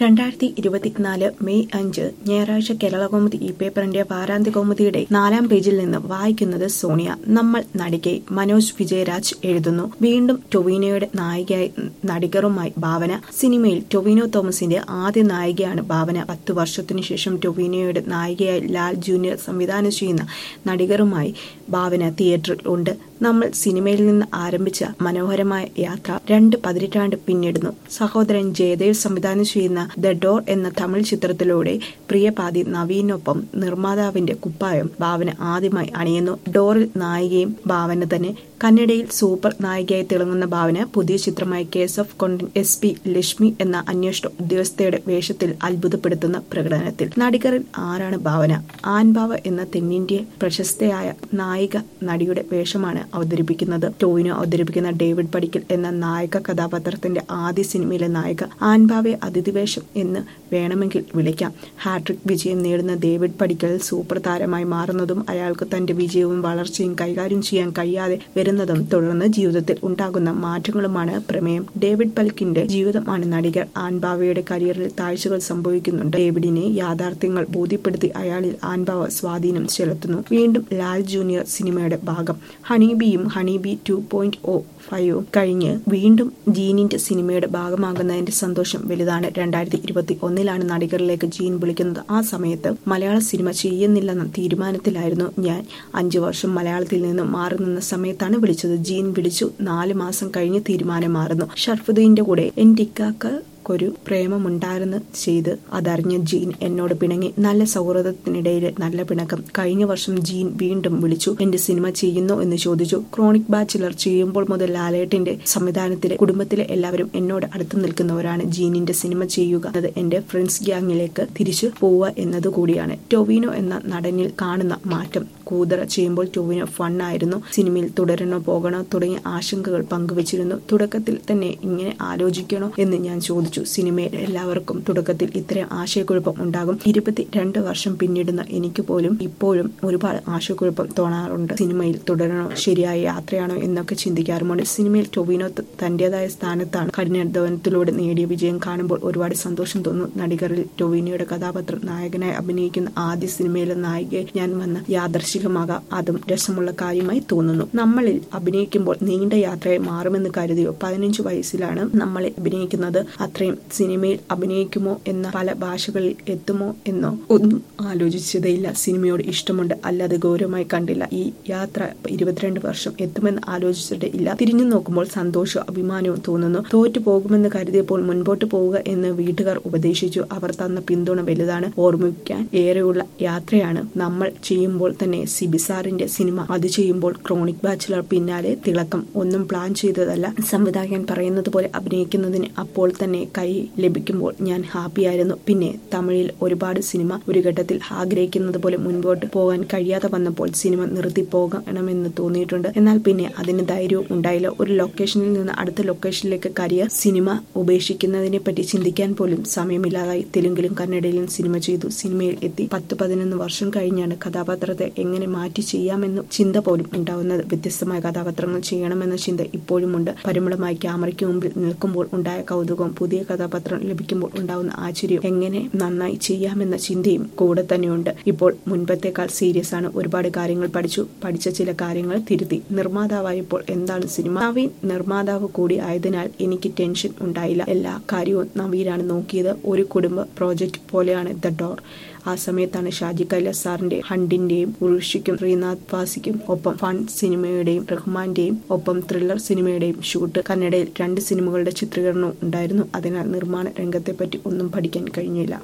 രണ്ടായിരത്തി ഇരുപത്തിനാല് മെയ് അഞ്ച് ഞായറാഴ്ച കേരളകൗമുദി ഈ പേപ്പറിന്റെ വാരാന്ത്യ കൗമുദിയുടെ നാലാം പേജിൽ നിന്ന് വായിക്കുന്നത് സോണിയ നമ്മൾ നടികെ മനോജ് വിജയരാജ് എഴുതുന്നു വീണ്ടും ടൊവിനോയുടെ നായികയായി നടികറുമായി ഭാവന സിനിമയിൽ ടൊവിനോ തോമസിന്റെ ആദ്യ നായികയാണ് ഭാവന പത്തു വർഷത്തിനു ശേഷം ടൊവിനോയുടെ നായികയായി ലാൽ ജൂനിയർ സംവിധാനം ചെയ്യുന്ന നടികറുമായി ഭാവന തിയേറ്ററിൽ ഉണ്ട് നമ്മൾ സിനിമയിൽ നിന്ന് ആരംഭിച്ച മനോഹരമായ യാത്ര രണ്ട് പതിനെട്ടാണ്ട് പിന്നിടുന്നു സഹോദരൻ ജയദേവ് സംവിധാനം ചെയ്യുന്ന ദ ഡോർ എന്ന തമിഴ് ചിത്രത്തിലൂടെ പ്രിയപാതി നവീനൊപ്പം നിർമ്മാതാവിന്റെ കുപ്പായം ഭാവന ആദ്യമായി അണിയുന്നു ഡോറിൽ നായികയും ഭാവന തന്നെ കന്നഡയിൽ സൂപ്പർ നായികയായി തിളങ്ങുന്ന ഭാവന പുതിയ ചിത്രമായ case of Kondana S P Lakshmi എന്ന അന്വേഷണ ഉദ്യോഗസ്ഥയുടെ വേഷത്തിൽ അത്ഭുതപ്പെടുത്തുന്ന പ്രകടനത്തിൽ നടികറിൽ ആരാണ് ഭാവന ആൻഭാവ എന്ന തെന്നിന്ത്യൻ പ്രശസ്തയായ നായിക നടിയുടെ വേഷമാണ് അവതരിപ്പിക്കുന്നത് ടോവിനോ അവതരിപ്പിക്കുന്ന ഡേവിഡ് പടിക്കൽ എന്ന നായക കഥാപാത്രത്തിന്റെ ആദ്യ സിനിമയിലെ നായിക ആൻഭാവയെ അതിഥിവേഷം എന്ന് വേണമെങ്കിൽ വിളിക്കാം ഹാട്രിക് വിജയം നേടുന്ന ഡേവിഡ് പടിക്കൽ സൂപ്പർ താരമായി മാറുന്നതും അയാൾക്ക് തന്റെ വിജയവും വളർച്ചയും കൈകാര്യം ചെയ്യാൻ കഴിയാതെ വരുന്നതും തുടർന്ന് ജീവിതത്തിൽ ഉണ്ടാകുന്ന മാറ്റങ്ങളുമാണ് പ്രമേയം ഡേവിഡ് പൽക്കിന്റെ ജീവിതമാണ് നടികർ ആൻഭാവയുടെ കരിയറിൽ താഴ്ചകൾ സംഭവിക്കുന്നുണ്ട് ഡേവിഡിനെ യാഥാർത്ഥ്യങ്ങൾ ബോധ്യപ്പെടുത്തി അയാളിൽ ആൻഭാവ സ്വാധീനം ചെലുത്തുന്നു വീണ്ടും ലാൽ ജൂനിയർ സിനിമയുടെ ഭാഗം ഹണീബിയും ഹണീബി ടു പോയിന്റ് ഒ ഫൈവും കഴിഞ്ഞ് വീണ്ടും ജീനിന്റെ സിനിമയുടെ ഭാഗമാകുന്നതിന്റെ സന്തോഷം വലുതാണ് രണ്ടായിരത്തി ഇരുപത്തി ഒന്നിലാണ് നടികരിലേക്ക് ജീൻ വിളിക്കുന്നത് ആ സമയത്ത് മലയാള സിനിമ ചെയ്യുന്നില്ലെന്ന തീരുമാനത്തിലായിരുന്നു ഞാൻ അഞ്ചു വർഷം മലയാളത്തിൽ നിന്ന് മാറി നിന്ന സമയത്താണ് വിളിച്ചത് ജീൻ വിളിച്ചു നാല് മാസം കഴിഞ്ഞ് തീരുമാനം മാറുന്നു ഷർഫുദ്ദീന്റെ കൂടെ എന്റെ ഇക്കാക്ക് ഒരു പ്രേമമുണ്ടായിരുന്നു ചെയ്ത് അതറിഞ്ഞ ജീൻ എന്നോട് പിണങ്ങി നല്ല സൗഹൃദത്തിനിടയിൽ നല്ല പിണക്കം കഴിഞ്ഞ വർഷം ജീൻ വീണ്ടും വിളിച്ചു എന്റെ സിനിമ ചെയ്യുന്നു എന്ന് ചോദിച്ചു ക്രോണിക് ബാച്ചിലർ ചെയ്യുമ്പോൾ മുതൽ ലാലേട്ടിന്റെ സംവിധാനത്തിലെ കുടുംബത്തിലെ എല്ലാവരും എന്നോട് അടുത്ത് നിൽക്കുന്നവരാണ് ജീനിന്റെ സിനിമ ചെയ്യുക എന്നത് എന്റെ ഫ്രണ്ട്സ് ഗ്യാങ്ങിലേക്ക് തിരിച്ചു പോവുക എന്നത് കൂടിയാണ് ടൊവിനോ എന്ന നടനിൽ കാണുന്ന മാറ്റം കൂതറ ചെയ്യുമ്പോൾ ടൊവിനോ ഫണ്ണായിരുന്നു സിനിമയിൽ തുടരണോ പോകണോ തുടങ്ങിയ ആശങ്കകൾ പങ്കുവച്ചിരുന്നു തുടക്കത്തിൽ തന്നെ ഇങ്ങനെ ആലോചിക്കണോ എന്ന് ഞാൻ ചോദിച്ചു സിനിമയിൽ എല്ലാവർക്കും തുടക്കത്തിൽ ഇത്തരം ആശയക്കുഴപ്പം ഉണ്ടാകും ഇരുപത്തി രണ്ട് വർഷം പിന്നിടുന്ന എനിക്ക് പോലും ഇപ്പോഴും ഒരുപാട് ആശയക്കുഴപ്പം തോന്നാറുണ്ട് സിനിമയിൽ തുടരണോ ശരിയായ യാത്രയാണോ എന്നൊക്കെ ചിന്തിക്കാറുമുണ്ട് സിനിമയിൽ ടൊവിനോ തന്റേതായ സ്ഥാനത്താണ് കഠിനാധ്വാനത്തിലൂടെ നേടിയ വിജയം കാണുമ്പോൾ ഒരുപാട് സന്തോഷം തോന്നുന്നു നടികരിൽ ടൊവിനോയുടെ കഥാപാത്രം നായകനായി അഭിനയിക്കുന്ന ആദ്യ സിനിമയിലെ നായികയെ ഞാൻ വന്ന യാദർശികമാകാം അതും രസമുള്ള കാര്യമായി തോന്നുന്നു നമ്മളിൽ അഭിനയിക്കുമ്പോൾ നീണ്ട യാത്രയായി മാറുമെന്ന് കരുതിയോ പതിനഞ്ചു വയസ്സിലാണ് നമ്മളെ അഭിനയിക്കുന്നത് അത്രയും സിനിമയിൽ അഭിനയിക്കുമോ എന്ന പല ഭാഷകളിൽ എത്തുമോ എന്നോ ഒന്നും ആലോചിച്ചതേയില്ല സിനിമയോട് ഇഷ്ടമുണ്ട് അല്ലാതെ ഗൗരവമായി കണ്ടില്ല ഈ യാത്ര ഇരുപത്തിരണ്ട് വർഷം എത്തുമെന്ന് ആലോചിച്ചിട്ട് ഇല്ല തിരിഞ്ഞു നോക്കുമ്പോൾ സന്തോഷവും അഭിമാനവും തോന്നുന്നു തോറ്റു പോകുമെന്ന് കരുതിയപ്പോൾ മുൻപോട്ട് പോവുക എന്ന് വീട്ടുകാർ ഉപദേശിച്ചു അവർ തന്ന പിന്തുണ വലുതാണ് ഓർമ്മിക്കാൻ ഏറെയുള്ള യാത്രയാണ് നമ്മൾ ചെയ്യുമ്പോൾ തന്നെ സിബിസാറിന്റെ സിനിമ അത് ചെയ്യുമ്പോൾ ക്രോണിക് ബാച്ചിലർ പിന്നാലെ തിളക്കം ഒന്നും പ്ലാൻ ചെയ്തതല്ല സംവിധായകൻ പറയുന്നത് പോലെ അഭിനയിക്കുന്നതിന് അപ്പോൾ തന്നെ കൈ ലഭിക്കുമ്പോൾ ഞാൻ ഹാപ്പിയായിരുന്നു പിന്നെ തമിഴിൽ ഒരുപാട് സിനിമ ഒരു ഘട്ടത്തിൽ ആഗ്രഹിക്കുന്നത് പോലെ മുൻപോട്ട് പോകാൻ കഴിയാതെ വന്നപ്പോൾ സിനിമ നിർത്തി പോകണമെന്ന് തോന്നിയിട്ടുണ്ട് എന്നാൽ പിന്നെ അതിന് ധൈര്യവും ഉണ്ടായില്ല ഒരു ലൊക്കേഷനിൽ നിന്ന് അടുത്ത ലൊക്കേഷനിലേക്ക് കരിയർ സിനിമ ഉപേക്ഷിക്കുന്നതിനെ പറ്റി ചിന്തിക്കാൻ പോലും സമയമില്ലാതായി തെലുങ്കിലും കന്നഡയിലും സിനിമ ചെയ്തു സിനിമയിൽ എത്തി പത്ത് പതിനൊന്ന് വർഷം കഴിഞ്ഞാണ് കഥാപാത്രത്തെ എങ്ങനെ മാറ്റി ചെയ്യാമെന്ന് ചിന്ത പോലും ഉണ്ടാവുന്നത് വ്യത്യസ്തമായ കഥാപാത്രങ്ങൾ ചെയ്യണമെന്ന ചിന്ത ഇപ്പോഴുമുണ്ട് പരിമളമായി ക്യാമറയ്ക്ക് മുമ്പിൽ നിൽക്കുമ്പോൾ ഉണ്ടായ കൗതുകവും പുതിയ കഥാപാത്രം ലഭിക്കുമ്പോൾ ഉണ്ടാവുന്ന ആശ്ചര്യവും എങ്ങനെ നന്നായി ചെയ്യാമെന്ന ചിന്തയും കൂടെ തന്നെയുണ്ട് ഇപ്പോൾ മുൻപത്തേക്കാൾ സീരിയസ് ആണ് ഒരുപാട് കാര്യങ്ങൾ പഠിച്ചു പഠിച്ച ചില കാര്യങ്ങൾ തിരുത്തി നിർമ്മാതാവായപ്പോൾ എന്താണ് സിനിമ നവീൻ നിർമ്മാതാവ് കൂടി ആയതിനാൽ എനിക്ക് ടെൻഷൻ ഉണ്ടായില്ല എല്ലാ കാര്യവും നവീനാണ് നോക്കിയത് ഒരു കുടുംബ പ്രോജക്റ്റ് പോലെയാണ് ദ ഡോർ ആ സമയത്താണ് ഷാജി കൈലാസ് സാറിന്റെ ഹണ്ടിന്റെയും ഉർഷിക്കും ശ്രീനാഥ് വാസിക്കും ഒപ്പം ഫൺ സിനിമയുടെയും റഹ്മാന്റെയും ഒപ്പം ത്രില്ലർ സിനിമയുടെയും ഷൂട്ട് കന്നഡയിൽ രണ്ട് സിനിമകളുടെ ചിത്രീകരണവും ഉണ്ടായിരുന്നു അതിനാൽ നിർമ്മാണ രംഗത്തെപ്പറ്റി ഒന്നും പഠിക്കാൻ കഴിഞ്ഞില്ല